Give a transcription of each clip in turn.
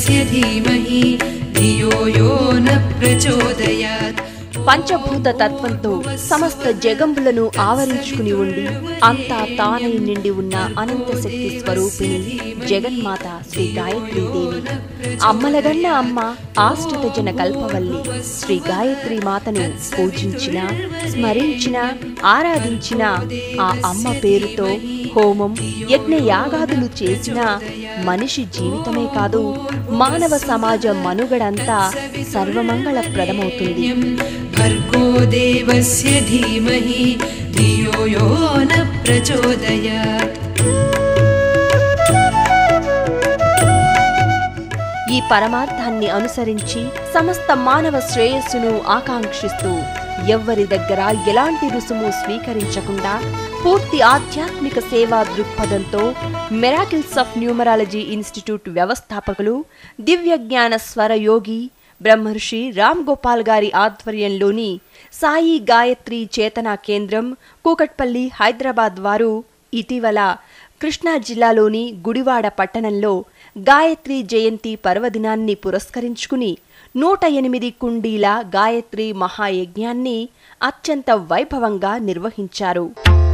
देवस्य धीमहि धियो यो न प्रचोदयात् పంచభూత తత్వంతో సమస్త జగంబులను ఆవరించుకుని ఉండి అంతా తానై నిండి ఉన్న అనంత శక్తి స్వరూపిణి జగన్మాత శ్రీ గాయత్రీదేవి అమ్మలగన్న అమ్మ ఆశ్రిత జన కల్పవల్లి శ్రీ గాయత్రి మాతను పూజించిన స్మరించిన ఆరాధించిన ఆ అమ్మ పేరుతో హోమం యజ్ఞ యాగాదులు చేసిన మనిషి జీవితమే కాదు మానవ సమాజ మనుగడంతా సర్వమంగళప్రదమవుతుంది भर्गो देवस्य धीमहि धियो यो न प्रचोदयात् ఈ పరమార్థాన్ని అనుసరించి సమస్త మానవ శ్రేయస్సును ఆకాంక్షిస్తూ ఎవ్వరి దగ్గర ఎలాంటి రుసుము స్వీకరించకుండా పూర్తి ఆధ్యాత్మిక సేవా దృక్పథంతో మెరాకిల్స్ ఆఫ్ న్యూమరాలజీ ఇన్స్టిట్యూట్ వ్యవస్థాపకులు దివ్య జ్ఞాన స్వర యోగి బ్రహ్మర్షి రామ్ గోపాల్ గారి ఆధ్వర్యంలోని సాయి గాయత్రి చేతన కేంద్రం కూకట్పల్లి హైదరాబాద్ వారు ఇటీవల కృష్ణా జిల్లాలోని గుడివాడ పట్టణంలో గాయత్రి జయంతి పర్వదినాన్ని పురస్కరించుకుని నూట ఎనిమిది కుండీల గాయత్రి మహాయజ్ఞాన్ని అత్యంత వైభవంగా నిర్వహించారు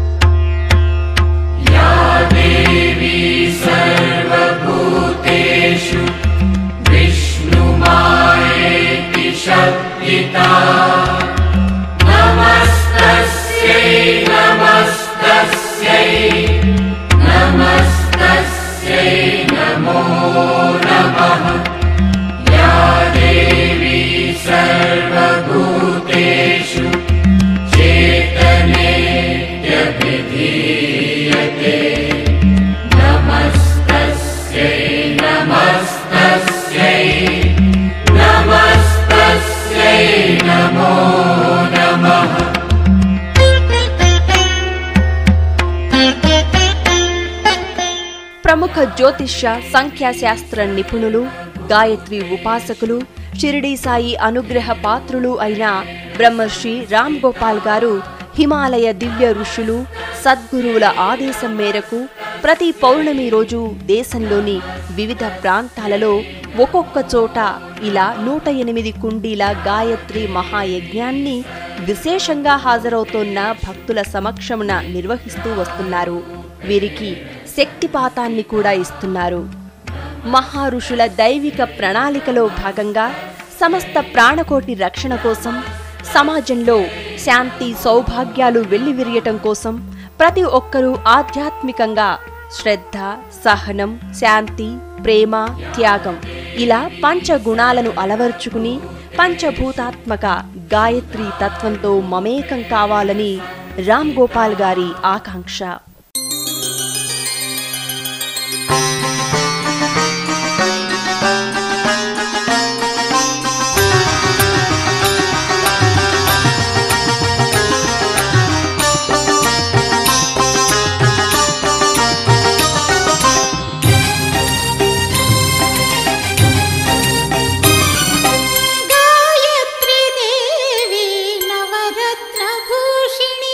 ప్రముఖ జ్యోతిష్య సంఖ్యాశాస్త్ర నిపుణులు గాయత్రి ఉపాసకులు షిరిడీ సాయి అనుగ్రహ పాత్రులు అయిన బ్రహ్మర్షి రామ్ గోపాల్ గారు హిమాలయ దివ్య ఋషులు సద్గురువుల ఆదేశం మేరకు ప్రతి పౌర్ణమి రోజు దేశంలోని వివిధ ప్రాంతాలలో ఒక్కొక్క చోట ఇలా నూట ఎనిమిది కుండీల గాయత్రి మహాయజ్ఞాన్ని విశేషంగా హాజరవుతోన్న భక్తుల సమక్షమున నిర్వహిస్తూ వస్తున్నారు వీరికి శక్తిపాతాన్ని కూడా ఇస్తున్నారు మహారుషుల దైవిక ప్రణాళికలో భాగంగా సమస్త ప్రాణకోటి రక్షణ కోసం సమాజంలో శాంతి సౌభాగ్యాలు వెల్లివిరియటం కోసం ప్రతి ఒక్కరూ ఆధ్యాత్మికంగా శ్రద్ధ సహనం శాంతి ప్రేమ త్యాగం ఇలా పంచగుణాలను అలవర్చుకుని పంచభూతాత్మక గాయత్రి తత్వంతో మమేకం కావాలని రామ్ గోపాల్ గారి ఆకాంక్ష गायत्री देवी नवरत्नभूषिणी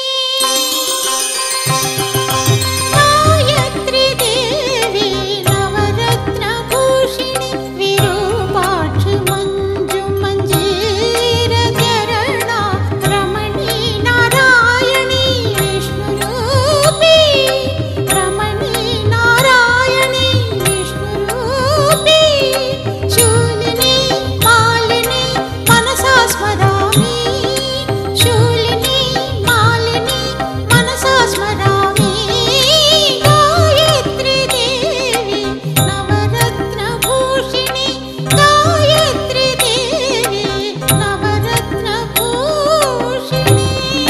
गायत्री देवी नवरत्नभूषिणी विरूपाक्ष मञ्जु मञ्जीरचरणा रमणी नारायणी विष्णुरूपी रमणी नारायणी विष्णुरूपी शूलिनी मालिनी मनसा स्मरामि शूलिनी मालिनी मनसा स्मरामि गायत्री देवी नवरत्नभूषिणी गायत्री देवी नवरत्नभूषिणी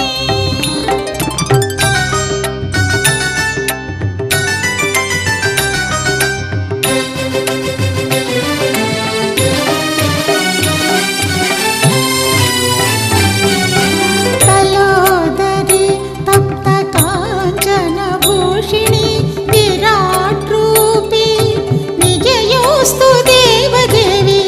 कलोदरी तप्तकाञ्चनभूषिणी विराट्रूपी निजयोस्तु देवदेवी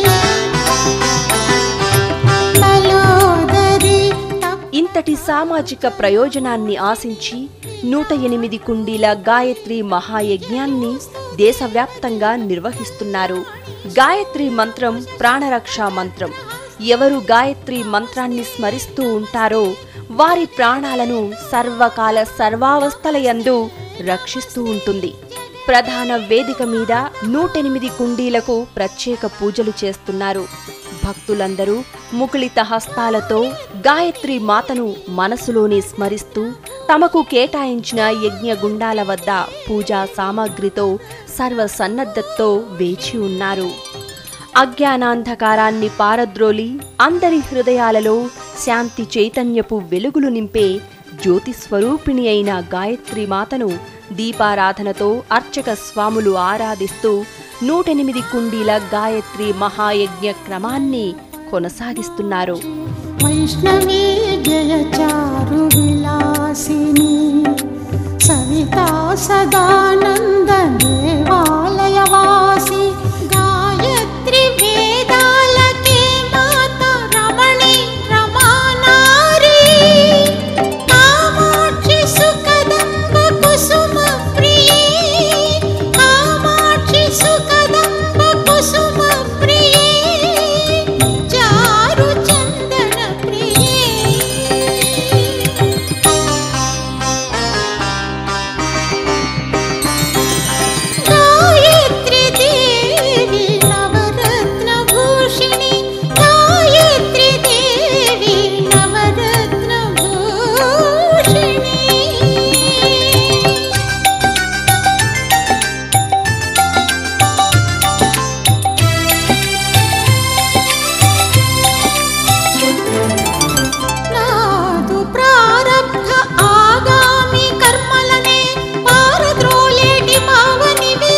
कलोदरी तप्त ఇంతటి సామాజిక ప్రయోజనాన్ని ఆశించి నూట ఎనిమిది కుండీల గాయత్రి మహాయజ్ఞాన్ని దేశవ్యాప్తంగా నిర్వహిస్తున్నారు గాయత్రి మంత్రం ప్రాణరక్ష మంత్రం ఎవరు గాయత్రి మంత్రాన్ని స్మరిస్తూ ఉంటారో వారి ప్రాణాలను సర్వకాల సర్వావస్థలయందు రక్షిస్తూ ఉంటుంది ప్రధాన వేదిక మీద నూటెనిమిది కుండీలకు ప్రత్యేక పూజలు చేస్తున్నారు భక్తులందరూ ముకుళిత హస్తాలతో గాయత్రి మాతను మనసులోనే స్మరిస్తూ తమకు కేటాయించిన యజ్ఞ గుండాల వద్ద పూజా సామాగ్రితో సర్వసన్నద్ధతో వేచి ఉన్నారు అజ్ఞానాంధకారాన్ని పారద్రోలి అందరి హృదయాలలో శాంతి చైతన్యపు వెలుగులు నింపే జ్యోతి స్వరూపిణి అయిన గాయత్రి మాతను దీపారాధనతో అర్చక స్వాములు ఆరాధిస్తూ నూటెనిమిది కుండీల గాయత్రి మహాయజ్ఞ క్రమాన్ని కొనసాగిస్తున్నారు వైష్ణవీ జయచారు విలాసిని సవితా సదానంద దేవాలయవాసి గాయత్రి వేదాలకే మాత రమణి రమానారి కామాక్షి సుకదంబ కుసుమ ప్రియే కామాక్షి సుకదంబ కుసుమ ప్రియే చారు చందన ప్రియే గాయత్రి దేవి నవరత్న భూషిణి గాయత్రి దేవి నవరత్న భూషిణి నాదు ప్రారబ్ధ ఆగామి కర్మలనే పారద్రోలేటి మావనివే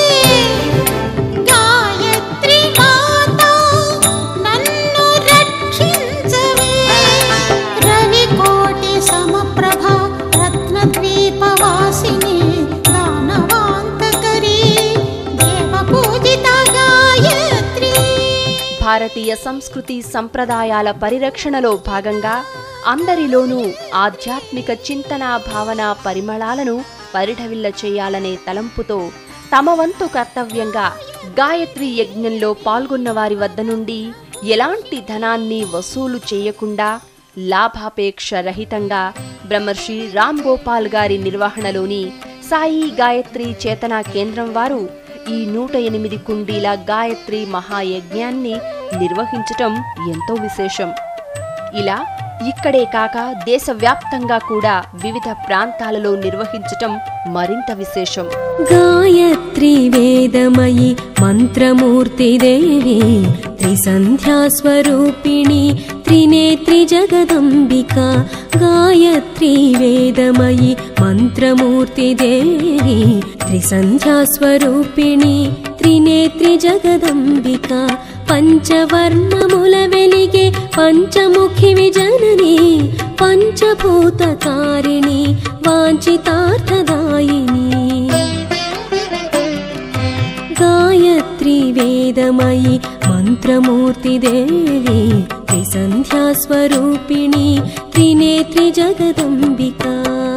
గాయత్రి మాత నన్ను రక్షించవే రవి కోటి సమప్రభ రత్నద్వీపవాసిని దానవాంతకరీ దేవ పూజిత గాయత్రి భారతీయ సంస్కృతి సంప్రదాయాల పరిరక్షణలో భాగంగా అందరిలోనూ ఆధ్యాత్మిక చింతన భావన పరిమళాలను పరిఢవిల్ల చేయాలనే తలంపుతో తమ వంతు కర్తవ్యంగా గాయత్రి యజ్ఞంలో పాల్గొన్న వారి వద్ద నుండి ఎలాంటి ధనాన్ని వసూలు చేయకుండా లాభాపేక్ష రహితంగా బ్రహ్మర్షి రామ్ గోపాల్ గారి నిర్వహణలోని సాయి గాయత్రి చేతనా కేంద్రం వారు ఈ నూట ఎనిమిది కుండీల గాయత్రి మహాయజ్ఞాన్ని నిర్వహించటం ఎంతో విశేషం ఇలా ఇక్కడే కాక దేశవ్యాప్తంగా కూడా వివిధ ప్రాంతాలలో నిర్వహించటం మరింత విశేషం गायत्री वेदमयि मन्त्रमूर्तिदेवी त्रिसन्ध्यास्वरूपिणि त्रिनेत्रि जगदम्बिका गायत्री वेदमयि मन्त्रमूर्तिदेवी त्रिसन्ध्यास्वरूपिणि त्रिनेत्रि जगदम्बिका पञ्चवर्णमुल वेलिगे पञ्चमुखि विजननी पञ्चभूतकारिणि वाञ्छितार्थदायिनी गायत्री वेदमयि मन्त्रमूर्तिदेवी त्रिसन्ध्यास्वरूपिणि त्रिनेत्रि जगदम्बिका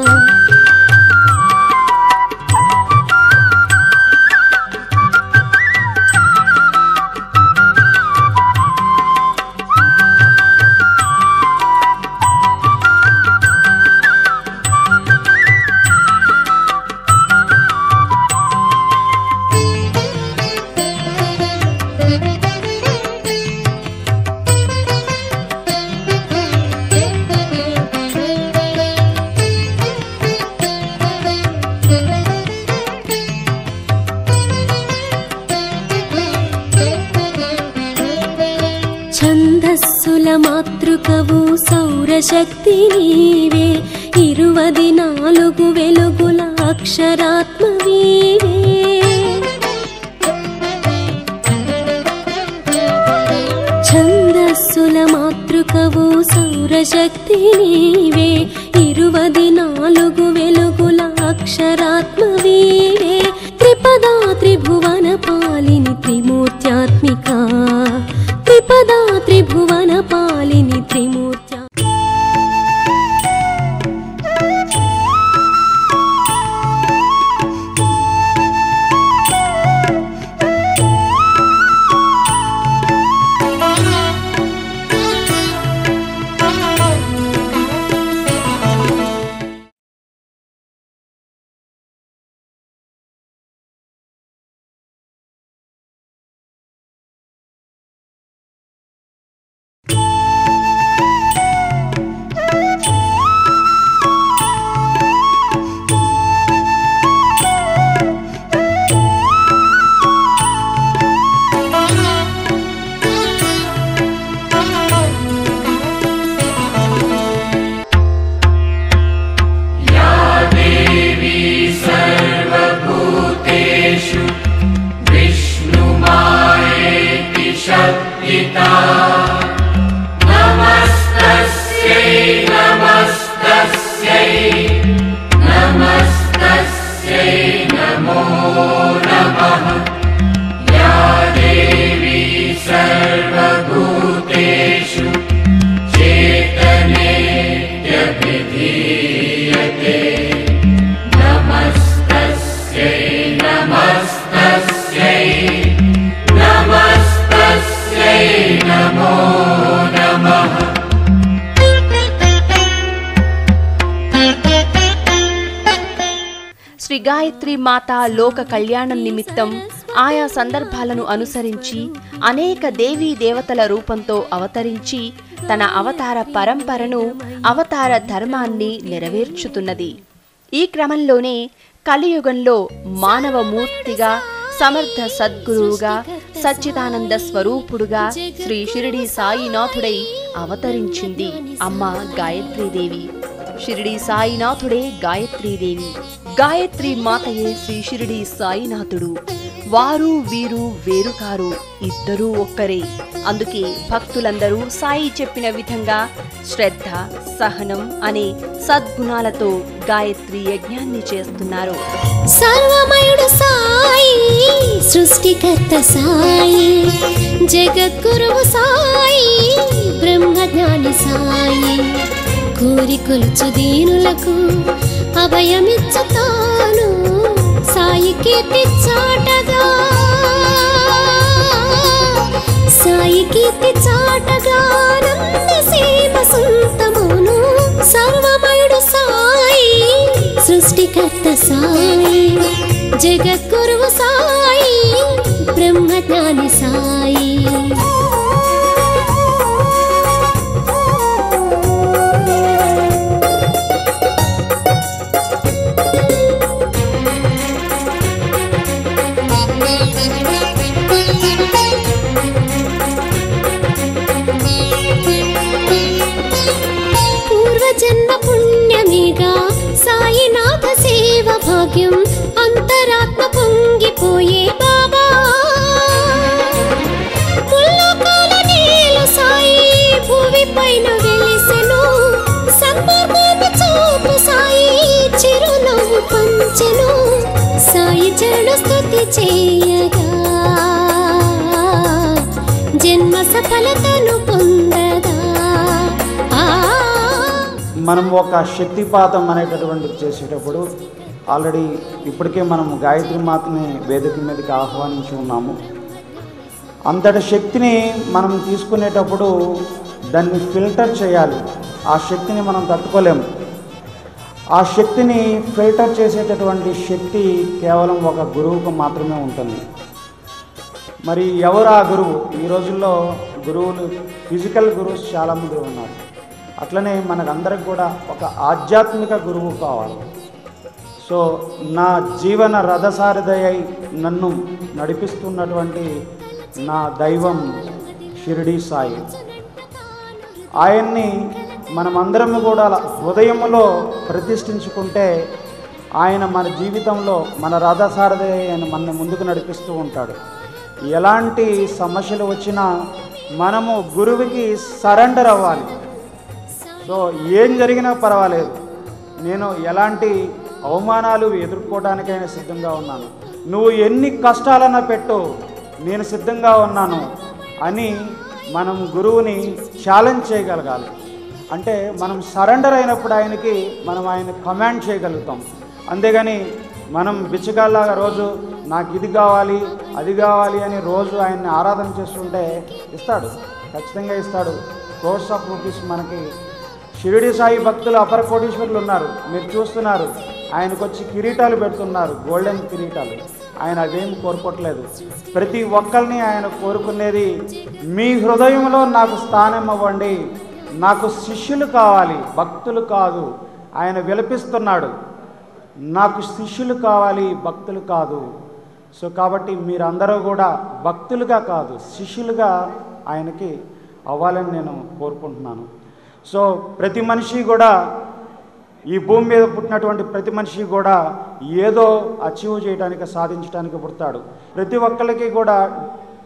ఛందస్సుల మాతృకవు సౌరశక్తి నీవే ఇరువది నాలుగు వెలుగుల అక్షరాత్మవీవే ఛందస్సుల మాతృకవు సౌరశక్తి నీవే ఇరువది నాలుగు వెలుగుల అక్షరాత్మవీవే త్రిపదా త్రిభువన పాలిని త్రిమూర్త్యాత్మిక త్రిపదా త్రిభువన పాలిని త్రిమూర్త్యా శ్రీ గాయత్రి మాత లోక కళ్యాణం నిమిత్తం ఆయా సందర్భాలను అనుసరించి అనేక దేవీ దేవతల రూపంతో అవతరించి తన అవతార పరంపరను అవతార ధర్మాన్ని నెరవేర్చుతున్నది ఈ క్రమంలోనే కలియుగంలో మానవ మూర్తిగా సమర్థ సద్గురువుగా సచ్చిదానంద స్వరూపుడుగా శ్రీ షిరిడి సాయినాథుడై అవతరించింది అమ్మ గాయత్రీదేవి షిరిడి సాయినాథుడే గాయత్రీదేవి గాయత్రి మాతయే శ్రీ షిరిడి సాయినాథుడు వారు వీరు వేరు కారు ఇద్దరూ ఒక్కరే అందుకే భక్తులందరూ సాయి చెప్పిన విధంగా శ్రద్ధ సహనం అనే సద్గుణాలతో గాయత్రి యజ్ఞాన్ని చేస్తున్నారు సర్వమయుడు సాయి సృష్టికర్త సాయి జగద్గురువు సాయి బ్రహ్మజ్ఞాని సాయి కోరి కొలుచు దీనులకు అభయమిచ్చు తాను సాయి కీర్తి చాటగా సాయి కీర్తి చాటగా నంద సీమ సొంతమును సర్వమయుడు సాయి సృష్టికర్త సాయి జగద్గురువు సాయి బ్రహ్మజ్ఞాని సాయి పూర్వజన్మ పుణ్యమేగా సాయినాథ సేవ భాగ్యం అంతరాత్మ పొంగిపోయే బాబా ముల్లోకాల నేలు సాయి భూమి పైన వెలిసెను సన్మార్గము చూపు సాయి చిరునవ్వు పంచెను సాయి చరణ స్తుతి చేయగా జన్మ సఫలతను పొందగా ఆ మనం ఒక శక్తిపాతం అనేటటువంటిది చేసేటప్పుడు ఆల్రెడీ ఇప్పటికే మనం గాయత్రి మాతని వేదిక మీదకి ఆహ్వానించి ఉన్నాము అంతటి శక్తిని మనం తీసుకునేటప్పుడు దాన్ని ఫిల్టర్ చేయాలి ఆ శక్తిని మనం తట్టుకోలేము ఆ శక్తిని ఫిల్టర్ చేసేటటువంటి శక్తి కేవలం ఒక గురువుకు మాత్రమే ఉంటుంది మరి ఎవరు ఆ గురువు ఈ రోజుల్లో గురువులు ఫిజికల్ గురువుస్ చాలామంది ఉన్నారు అట్లనే మనకందరికి కూడా ఒక ఆధ్యాత్మిక గురువు కావాలి సో నా జీవన రథసారథి నన్ను నడిపిస్తున్నటువంటి నా దైవం షిరిడి సాయి ఆయన్ని మనమందరం కూడా హృదయంలో ప్రతిష్ఠించుకుంటే ఆయన మన జీవితంలో మన రథసారథి ఆయన మన ముందుకు నడిపిస్తూ ఉంటాడు ఎలాంటి సమస్యలు వచ్చినా మనము గురువుకి సరెండర్ అవ్వాలి సో ఏం జరిగినా పర్వాలేదు నేను ఎలాంటి అవమానాలు ఎదుర్కోవడానికైనా సిద్ధంగా ఉన్నాను నువ్వు ఎన్ని కష్టాలన్నా పెట్టు నేను సిద్ధంగా ఉన్నాను అని మనం గురువుని ఛాలెంజ్ చేయగలగాలి అంటే మనం సరెండర్ అయినప్పుడు ఆయనకి మనం ఆయన కమాండ్ చేయగలుగుతాం అంతేగాని మనం బిచ్చగాళ్ళలాగా రోజు నాకు ఇది కావాలి అది కావాలి అని రోజు ఆయన్ని ఆరాధన చేస్తుంటే ఇస్తాడు ఖచ్చితంగా ఇస్తాడు కోర్స్ ఆఫ్ రూపీస్ మనకి షిరిడి సాయి భక్తులు అపర కోటీశ్వరులు ఉన్నారు మీరు చూస్తున్నారు ఆయనకు వచ్చి కిరీటాలు పెడుతున్నారు గోల్డెన్ కిరీటాలు ఆయన అవేం కోరుకోవట్లేదు ప్రతి ఒక్కరిని ఆయన కోరుకునేది మీ హృదయంలో నాకు స్థానం ఇవ్వండి నాకు శిష్యులు కావాలి భక్తులు కాదు ఆయన విలపిస్తున్నాడు నాకు శిష్యులు కావాలి భక్తులు కాదు సో కాబట్టి మీరందరూ కూడా భక్తులుగా కాదు శిష్యులుగా ఆయనకి అవ్వాలని నేను కోరుకుంటున్నాను సో ప్రతి మనిషి కూడా ఈ భూమి మీద పుట్టినటువంటి ప్రతి మనిషి కూడా ఏదో అచీవ్ చేయడానికి సాధించడానికి పుడతాడు ప్రతి ఒక్కరికి కూడా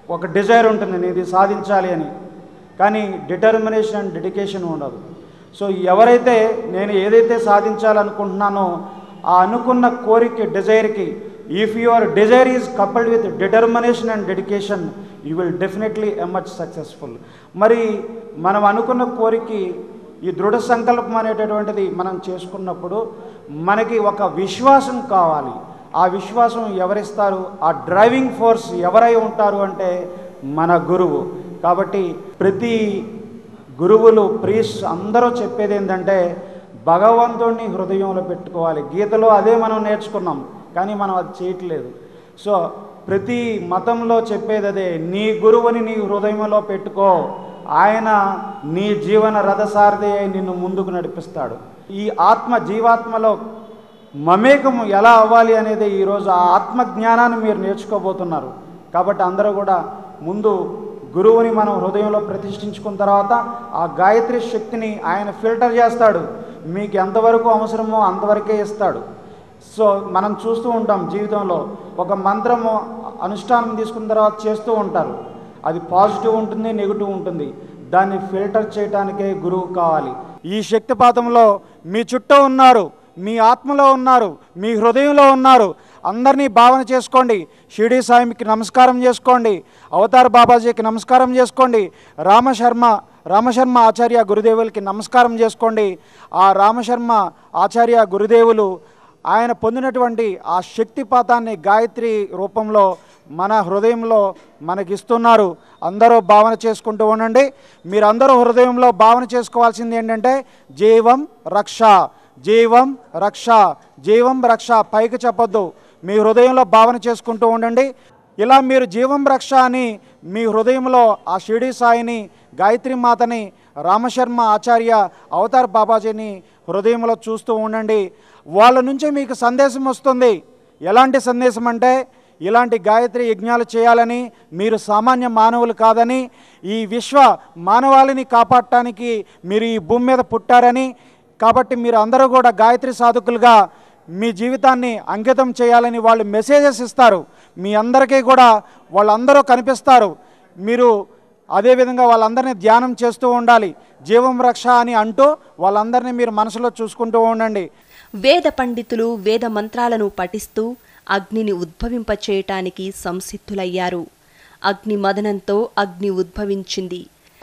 ఒక డిజైర్ ఉంటుంది నేను ఇది సాధించాలి అని కానీ డిటర్మినేషన్ అండ్ డెడికేషన్ ఉండదు సో ఎవరైతే నేను ఏదైతే సాధించాలనుకుంటున్నానో ఆ అనుకున్న కోరిక డిజైర్కి if your desire is coupled with determination and dedication you will definitely emerge successful మరి మనం అనుకున్న కోరిక ఈ దృఢ సంకల్పం అనేటటువంటిది మనం చేసుకున్నప్పుడు మనకి ఒక విశ్వాసం కావాలి ఆ విశ్వాసం ఎవరిస్తారు ఆ డ్రైవింగ్ ఫోర్స్ ఎవరై ఉంటారు అంటే మన గురువు కాబట్టి ప్రతి గురువులు ప్రీస్ అందరూ చెప్పేది ఏంటంటే భగవంతుడిని హృదయంలో పెట్టుకోవాలి గీతలో అదే మనం నేర్చుకున్నాం కానీ మనం అది చేయట్లేదు సో ప్రతి మతంలో చెప్పేది అదే నీ గురువుని నీ హృదయంలో పెట్టుకో ఆయన నీ జీవన రథసారథి అయి నిన్ను ముందుకు నడిపిస్తాడు ఈ ఆత్మ జీవాత్మలో మమేకము ఎలా అవ్వాలి అనేది ఈరోజు ఆ ఆత్మ జ్ఞానాన్ని మీరు నేర్చుకోబోతున్నారు కాబట్టి అందరూ కూడా ముందు గురువుని మనం హృదయంలో ప్రతిష్ఠించుకున్న తర్వాత ఆ గాయత్రి శక్తిని ఆయన ఫిల్టర్ చేస్తాడు మీకు ఎంతవరకు అవసరమో అంతవరకే ఇస్తాడు సో మనం చూస్తూ ఉంటాం జీవితంలో ఒక మంత్రము అనుష్ఠానం తీసుకున్న తర్వాత చేస్తూ ఉంటారు అది పాజిటివ్ ఉంటుంది నెగిటివ్ ఉంటుంది దాన్ని ఫిల్టర్ చేయటానికే గురువు కావాలి ఈ శక్తిపాతంలో మీ చుట్టూ ఉన్నారు మీ ఆత్మలో ఉన్నారు మీ హృదయంలో ఉన్నారు అందరినీ భావన చేసుకోండి షిరిడి సాయికి నమస్కారం చేసుకోండి అవతార్ బాబాజీకి నమస్కారం చేసుకోండి రామశర్మ రామశర్మ ఆచార్య గురుదేవులకి నమస్కారం చేసుకోండి ఆ రామశర్మ ఆచార్య గురుదేవులు ఆయన పొందినటువంటి ఆ శక్తిపాతాన్ని గాయత్రి రూపంలో మన హృదయంలో మనకిస్తున్నారు అందరూ భావన చేసుకుంటూ ఉండండి మీరందరూ హృదయంలో భావన చేసుకోవాల్సింది ఏంటంటే జీవం రక్ష జీవం రక్ష జీవం రక్ష పైకి చెప్పొద్దు మీ హృదయంలో భావన చేసుకుంటూ ఉండండి ఇలా మీరు జీవం రక్ష అని మీ హృదయంలో ఆ షిరిడి సాయిని గాయత్రి మాతని రామశర్మ ఆచార్య అవతార్ బాబాజీని హృదయంలో చూస్తూ ఉండండి వాళ్ళ నుంచి మీకు సందేశం వస్తుంది ఎలాంటి సందేశం అంటే ఇలాంటి గాయత్రి యజ్ఞాలు చేయాలని మీరు సామాన్య మానవులు కాదని ఈ విశ్వ మానవాళిని కాపాడటానికి మీరు ఈ భూమి మీద పుట్టారని కాబట్టి మీరు అందరూ కూడా గాయత్రి సాధకులుగా మీ జీవితాన్ని అంకితం చేయాలని వాళ్ళు మెసేజెస్ ఇస్తారు మీ అందరికీ కూడా వాళ్ళందరూ కనిపిస్తారు మీరు అదేవిధంగా వాళ్ళందరినీ ధ్యానం చేస్తూ ఉండాలి జీవం రక్ష అని అంటూ వాళ్ళందరినీ మీరు మనసులో చూసుకుంటూ ఉండండి వేద పండితులు వేద మంత్రాలను పఠిస్తూ అగ్నిని ఉద్భవింపచేయటానికి సంసిద్ధులయ్యారు అగ్ని మదనంతో అగ్ని ఉద్భవించింది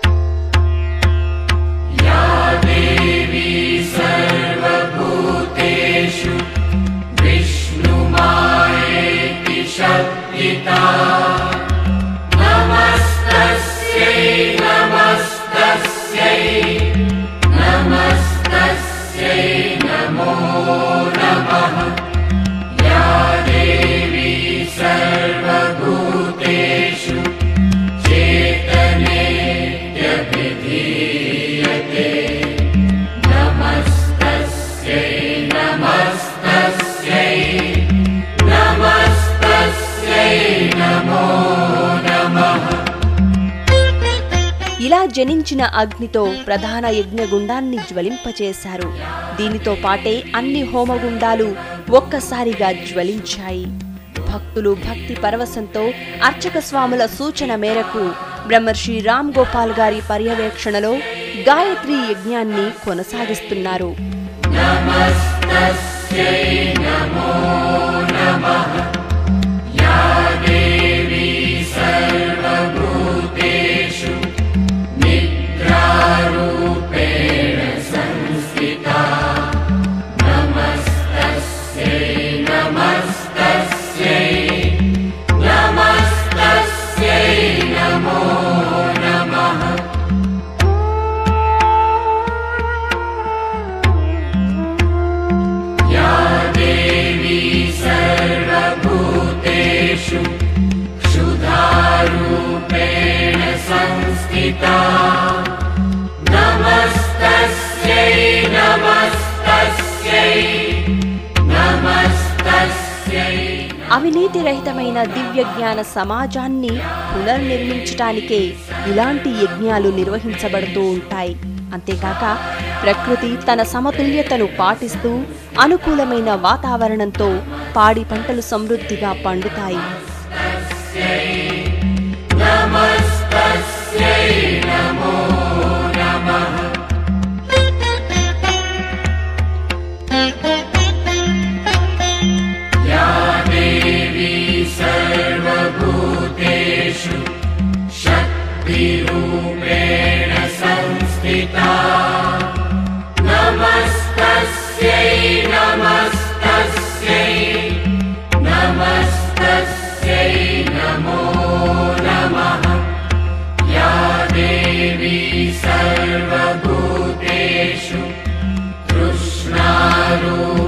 ఇలా జనించిన అగ్నితో ప్రధాన యజ్ఞగుండాన్ని జ్వలింపచేశారు దీనితో పాటే అన్ని హోమగుండాలు ఒక్కసారిగా జ్వలించాయి భక్తులు భక్తి పరవశంతో అర్చక స్వాముల సూచన మేరకు బ్రహ్మర్షి రామ్ గోపాల్ గారి పర్యవేక్షణలో గాయత్రి యజ్ఞాన్ని కొనసాగిస్తున్నారు అవినీతి రహితమైన దివ్య జ్ఞాన సమాజాన్ని పునర్నిర్మించటానికే ఇలాంటి యజ్ఞాలు నిర్వహించబడుతూ ఉంటాయి అంతేకాక ప్రకృతి తన సమతుల్యతను పాటిస్తూ అనుకూలమైన వాతావరణంతో పాడి పంటలు సమృద్ధిగా పండుతాయి నమ सर्वेषु शक्तिरूपेण संस्थिता नमस्तस्यै नमस्तस्यै नमस्तस्यै नमो नमः या देवी सर्वभूतेषु तृष्णारूप